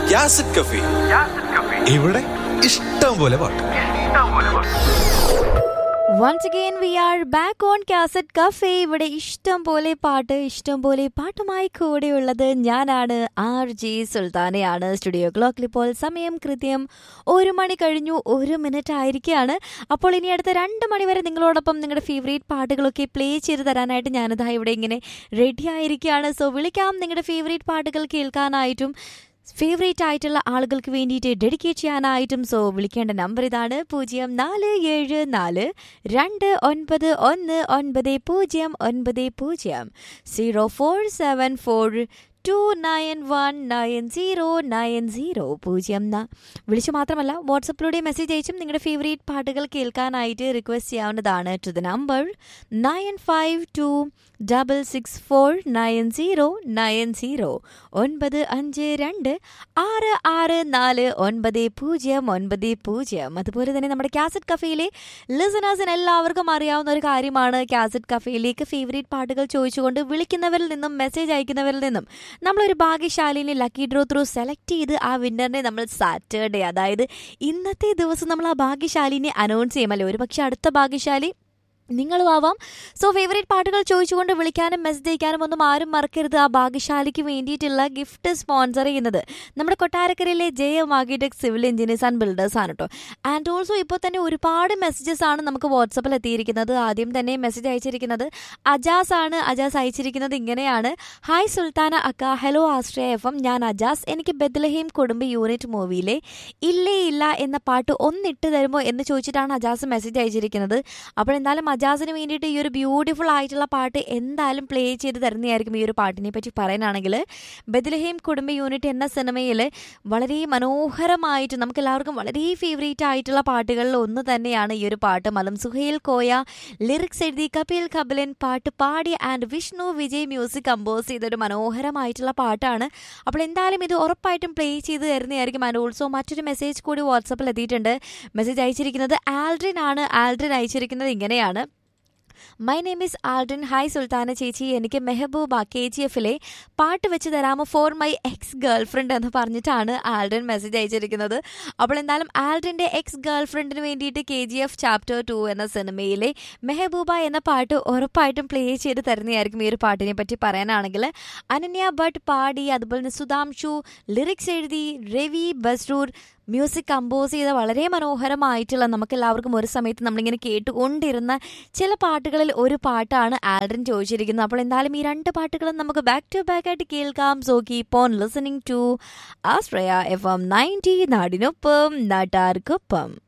യാസിഡ് കഫി ഇവിടെ ഇഷ്ടം പോലെ പാട്ട് once again we are back on cassette cafe ഇവിടെ ഇഷ്ടം പോലെ പാട്ട് ഇഷ്ടം പോലെ പാട്ടുമായി കൂടെയുള്ളത് ഞാനാണ് ആർ ജി സുൽത്താനയാണ് സ്റ്റുഡിയോ ക്ലോക്കിൽ ഇപ്പോൾ സമയം കൃത്യം ഒരു മണി കഴിഞ്ഞു ഒരു മിനിറ്റ് ആയിരിക്കുകയാണ് അപ്പോൾ ഇനി അടുത്ത രണ്ട് മണി വരെ നിങ്ങളോടൊപ്പം നിങ്ങളുടെ ഫേവറേറ്റ് പാട്ടുകളൊക്കെ പ്ലേ ചെയ്ത് തരാനായിട്ട് ഞാനിതാ ഇവിടെ ഇങ്ങനെ റെഡി ആയിരിക്കുകയാണ് സോ വിളിക്കാം നിങ്ങളുടെ ഫേവറേറ്റ് പാട്ടുകൾ കേൾക്കാനായിട്ടും ഫേവറേറ്റ് ആയിട്ടുള്ള ആളുകൾക്ക് വേണ്ടിയിട്ട് ഡെഡിക്കേറ്റ് ചെയ്യാനായിട്ടും സോ വിളിക്കേണ്ട നമ്പർ ഇതാണ് പൂജ്യം നാല് ഏഴ് നാല് രണ്ട് ഒൻപത് ഒന്ന് ഒൻപത് പൂജ്യം ഒൻപത് പൂജ്യം zero four seven four two nine one nine zero nine zero പൂജ്യം ന വിളിച്ചു മാത്രമല്ല വാട്സപ്പിലൂടെ മെസ്സേജ് അയച്ചും നിങ്ങളുടെ ഫേവറേറ്റ് പാട്ടുകൾ കേൾക്കാനായിട്ട് റിക്വസ്റ്റ് ചെയ്യാവുന്നതാണ് to the number nine five two double six four nine zero nine zero ഒൻപത് അഞ്ച് രണ്ട് ആറ് ആറ് നാല് ഒൻപത് പൂജ്യം ഒൻപത് പൂജ്യം അതുപോലെ തന്നെ നമ്മുടെ കാസറ്റ് കഫേയിലെ ലിസണേഴ്സിന് എല്ലാവർക്കും അറിയാവുന്ന ഒരു കാര്യമാണ് കാസറ്റ് കഫേയിലേക്ക് ഫേവറേറ്റ് പാട്ടുകൾ ചോദിച്ചുകൊണ്ട് വിളിക്കുന്നവരിൽ നിന്നും മെസ്സേജ് അയക്കുന്നവരിൽ നിന്നും നമ്മളൊരു ഭാഗ്യശാലിനെ ലക്കി ഡ്രോ ത്രൂ സെലക്ട് ചെയ്ത് ആ വിന്നറിനെ നമ്മൾ സാറ്റർഡേ അതായത് ഇന്നത്തെ ദിവസം നമ്മൾ ആ ഭാഗ്യശാലിനെ അനൗൺസ് ചെയ്യുമല്ലോ ഒരു പക്ഷെ അടുത്ത ഭാഗ്യശാലി നിങ്ങളും ആവാം സോ ഫേവറേറ്റ് പാട്ടുകൾ ചോദിച്ചുകൊണ്ട് വിളിക്കാനും മെസ്സേജ് അയക്കാനും ഒന്നും ആരും മറക്കരുത് ആ ഭാഗ്യശാലിക്ക് വേണ്ടിയിട്ടുള്ള ഗിഫ്റ്റ് സ്പോൺസർ ചെയ്യുന്നത് നമ്മുടെ കൊട്ടാരക്കരയിലെ J M architect civil engineers and builders ആണ് കേട്ടോ ആൻഡ് ഓൾസോ ഇപ്പോൾ തന്നെ ഒരുപാട് മെസ്സേജസ് ആണ് നമുക്ക് വാട്സപ്പിൽ എത്തിയിരിക്കുന്നത് ആദ്യം തന്നെ മെസ്സേജ് അയച്ചിരിക്കുന്നത് അജാസ് ആണ് അജാസ് അയച്ചിരിക്കുന്നത് ഇങ്ങനെയാണ് ഹായ് സുൽത്താന അക്ക ഹലോ ആശ്രയ എഫ് എം ഞാൻ അജാസ് എനിക്ക് ബെദ്ലഹീം കുടുംബ യൂണിറ്റ് മൂവിയിലെ ഇല്ലേ ഇല്ല എന്ന പാട്ട് ഒന്നിട്ട് തരുമോ എന്ന് ചോദിച്ചിട്ടാണ് അജാസ് മെസ്സേജ് അയച്ചിരിക്കുന്നത് അപ്പോൾ എന്തായാലും അജാസിന് വേണ്ടിയിട്ട് ഈ ഒരു ബ്യൂട്ടിഫുൾ ആയിട്ടുള്ള പാട്ട് എന്തായാലും പ്ലേ ചെയ്ത് തരുന്നതായിരിക്കും ഈ ഒരു പാട്ടിനെ പറ്റി പറയാനാണെങ്കിൽ ബദലഹേം കുടുംബ യൂണിറ്റ് എന്ന സിനിമയിൽ വളരെ മനോഹരമായിട്ട് നമുക്ക് എല്ലാവർക്കും വളരെ ഫേവറേറ്റ് ആയിട്ടുള്ള പാട്ടുകളിൽ ഒന്ന് തന്നെയാണ് ഈ ഒരു പാട്ട് മലം സുഹേൽ കോയ ലിറിക്സ് എഴുതി കപിൽ കപിലൻ പാട്ട് പാടി and Vishnu Vijay music compose ചെയ്തൊരു മനോഹരമായിട്ടുള്ള പാട്ടാണ് അപ്പോൾ എന്തായാലും ഇത് ഉറപ്പായിട്ടും പ്ലേ ചെയ്ത് തരുന്നതായിരിക്കും ആൻഡ് ഓൾസോ മറ്റൊരു മെസ്സേജ് കൂടി വാട്സപ്പിൽ എത്തിയിട്ടുണ്ട് മെസ്സേജ് അയച്ചിരിക്കുന്നത് ആൽഡ്രിൻ ആണ് ആൽഡ്രിൻ അയച്ചിരിക്കുന്നത് ഇങ്ങനെയാണ് my name is Alden hi Sulthana ചേച്ചി എനിക്ക് മെഹബൂബ കെ ജി എഫിലെ പാട്ട് വെച്ച് തരാമോ for my ex girlfriend എന്ന് പറഞ്ഞിട്ടാണ് ആൽഡൻ മെസ്സേജ് അയച്ചിരിക്കുന്നത് അപ്പോൾ എന്തായാലും ആൽഡൻ്റെ എക്സ് ഗേൾ ഫ്രണ്ടിന് വേണ്ടിയിട്ട് K G F chapter two എന്ന സിനിമയിലെ മെഹബൂബ എന്ന പാട്ട് ഉറപ്പായിട്ടും പ്ലേ ചെയ്ത് തരുന്നതായിരിക്കും ഈ ഒരു പാട്ടിനെ പറ്റി പറയാനാണെങ്കിൽ അനന്യ ഭട്ട് പാടി അതുപോലെ തന്നെ സുധാംശു ലിറിക്സ് എഴുതി രവി ബസ്രൂർ മ്യൂസിക് കമ്പോസ് ചെയ്ത വളരെ മനോഹരമായിട്ടുള്ള നമുക്ക് എല്ലാവർക്കും ഒരു സമയത്ത് നമ്മളിങ്ങനെ കേട്ടുകൊണ്ടിരുന്ന ചില പാട്ടുകളിൽ ഒരു പാട്ടാണ് ആൽഡൻ ചോദിച്ചിരിക്കുന്നത് അപ്പോൾ എന്തായാലും ഈ രണ്ട് പാട്ടുകളും നമുക്ക് ബാക്ക് ടു ബാക്ക് ആയിട്ട് കേൾക്കാം so keep on listening to Ashraya F M ninety നാടിനൊപ്പം നാട്ടാർക്കൊപ്പം